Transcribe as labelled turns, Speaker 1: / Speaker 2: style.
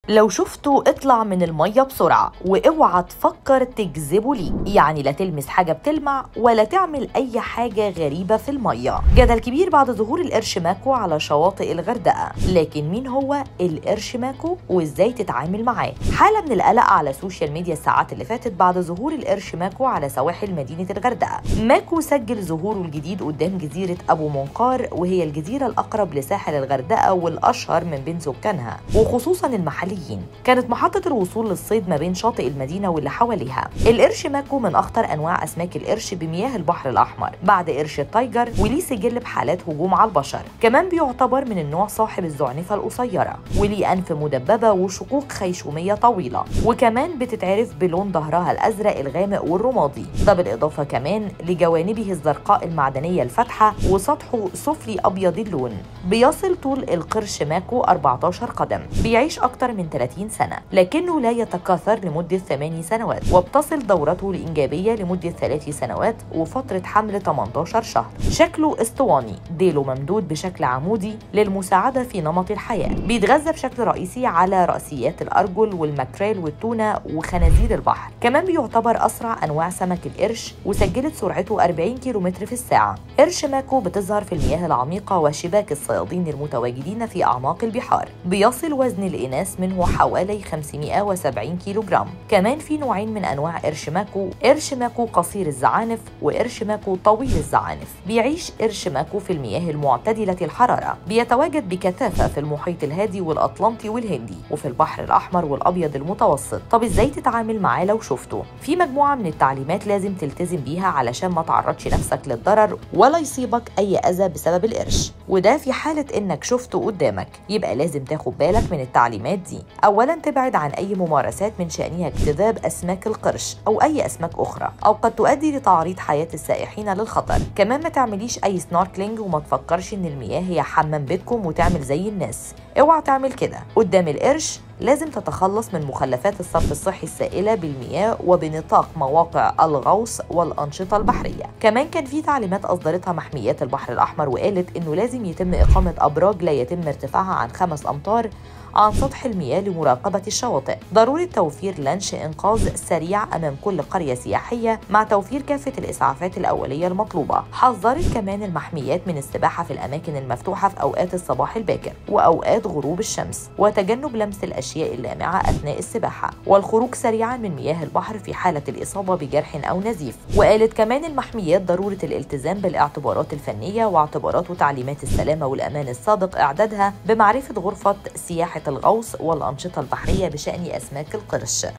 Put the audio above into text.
Speaker 1: لو شفته اطلع من المية بسرعة واوعى تفكر تجذبه ليه يعني لا تلمس حاجة بتلمع ولا تعمل أي حاجة غريبة في المية جدل كبير بعد ظهور القرش ماكو على شواطئ الغردقة لكن مين هو القرش ماكو وازاي تتعامل معاه حالة من القلق على السوشيال ميديا الساعات اللي فاتت بعد ظهور القرش ماكو على سواحل مدينة الغردقة ماكو سجل ظهوره الجديد قدام جزيرة أبو منقار وهي الجزيرة الأقرب لساحل الغردقة والأشهر من بين سكانها وخصوصا المحليين كانت محطة الوصول للصيد ما بين شاطئ المدينة واللي حواليها القرش ماكو من أخطر أنواع أسماك القرش بمياه البحر الأحمر بعد قرش التايجر وليه سجل بحالات هجوم على البشر كمان بيعتبر من النوع صاحب الزعنفة القصيرة وليه أنف مدببة وشقوق خيشومية طويلة وكمان بتتعرف بلون ظهرها الأزرق الغامق والرمادي ده بالإضافة كمان لجوانبه الزرقاء المعدنية الفاتحة وسطحه سفلي أبيض اللون بيصل طول القرش ماكو 14 قدم بيعيش أكتر من 30 سنة لكنه لا يتكاثر لمدة 8 سنوات وبتصل دورته الإنجابية لمدة 3 سنوات وفترة حمل 18 شهر شكله اسطواني ديله ممدود بشكل عمودي للمساعدة في نمط الحياة بيتغذى بشكل رئيسي على رأسيات الأرجل والماكريل والتونة وخنازير البحر كمان بيعتبر أسرع أنواع سمك القرش وسجلت سرعته 40 كيلومتر في الساعة قرش ماكو بتظهر في المياه العميقة وشباك الصيادين المتواجدين في أعماق البحار بيصل وزن الإناث منه حوالي 570 كيلو جرام كمان في نوعين من أنواع قرش ماكو قرش ماكو قصير الزعانف وقرش ماكو طويل الزعانف بيعيش قرش ماكو في المياه المعتدلة الحرارة بيتواجد بكثافة في المحيط الهادي والأطلنطي والهندي وفي البحر الأحمر والأبيض المتوسط طب إزاي تتعامل معاه لو شفته في مجموعة من التعليمات لازم تلتزم بيها علشان ما تعرضش نفسك للضرر ولا يصيبك أي أذى بسبب القرش وده في حالة إنك شفته قدامك يبقى لازم تاخد بالك من التعليمات دي أولا تبعد عن أي ممارسات من شأنها اجتذاب أسماك القرش أو أي أسماك أخرى أو قد تؤدي لتعريض حياة السائحين للخطر كمان ما تعمليش أي سنوركلينج وما تفكرش إن المياه هي حمام بيتكم وتعمل زي الناس اوعى تعمل كده قدام القرش لازم تتخلص من مخلفات الصرف الصحي السائلة بالمياه وبنطاق مواقع الغوص والأنشطة البحرية كمان كان في تعليمات أصدرتها محميات البحر الأحمر وقالت إنه لازم يتم إقامة أبراج لا يتم ارتفاعها عن خمس أمتار عن سطح المياه لمراقبة الشواطئ ضرورة توفير لانش إنقاذ سريع أمام كل قرية سياحية مع توفير كافة الإسعافات الأولية المطلوبة حذرت كمان المحميات من السباحة في الأماكن المفتوحة في أوقات الصباح الباكر وأوقات غروب الشمس وتجنب لمس الأشياء اللامعة أثناء السباحة والخروج سريعا من مياه البحر في حالة الإصابة بجرح أو نزيف وقالت كمان المحميات ضرورة الالتزام بالاعتبارات الفنية واعتبارات وتعليمات السلامة والأمان السابق إعدادها بمعرفة غرفة سياحة الغوص والأنشطة البحرية بشأن أسماك القرش